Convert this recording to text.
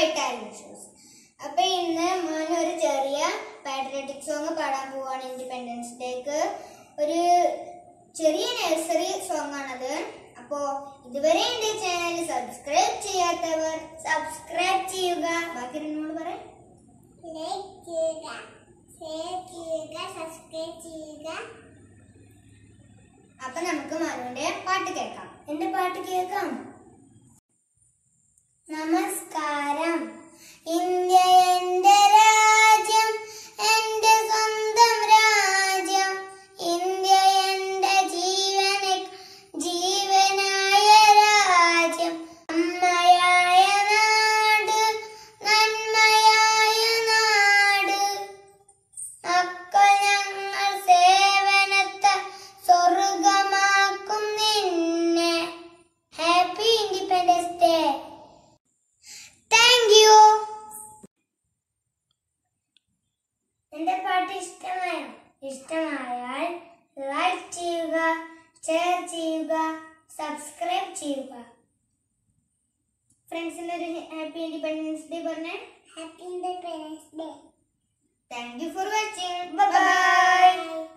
white ആയിരുന്നു shoes അപ്പൊ ഇന്ന് മോൻ ഒരു ചെറിയ പാട്രിയോട്ടിക് സോങ് പാടാൻ പോവാണ് ഇൻഡിപെൻഡൻസ് ഡേക്ക് ഒരു ചെറിയ നഴ്സറി സോങ് ആണത് അപ്പോ ഇതുവരെ എന്റെ ചാനൽ സബ്സ്ക്രൈബ് ചെയ്യാത്തവർ സബ്സ്ക്രൈബ് ചെയ്യുക ബാക്കി രണ്ടോട് പറ ലൈക്ക് ചെയ്യുക ഷെയർ ചെയ്യുക സബ്സ്ക്രൈബ് ചെയ്യുക അപ്പൊ നമുക്ക് മനുവിന്റെ പാട്ട് കേൾക്കാം എന്റെ പാട്ട് കേൾക്കാം നമസ്കാരം ഇന്ത്യ എന്റെ രാജ്യം എന്റെ സ്വന്തം രാജ്യം ഇന്ത്യ എന്റെ ജീവന ജീവനായ രാജ്യം അമ്മയായ നാട് നന്മയായ നാട് മക്കൾ ഞങ്ങൾ സേവനത്തെ സ്വർഗമാക്കും നിന്നെ happy independence day thank you എന്റെ പാട്ട് ഇഷ്ടമായോ ഇഷ്ടമായാൽ ലൈക്ക് ചെയ്യുക ഷെയർ ചെയ്യുക സബ്സ്ക്രൈബ് ചെയ്യുക ഫ്രണ്ട്സിന്റെ ഒരു ഹാപ്പി ഇൻഡിപെൻഡൻസ് ഡേ പറഞ്ഞേ happy independence day thank you for watching by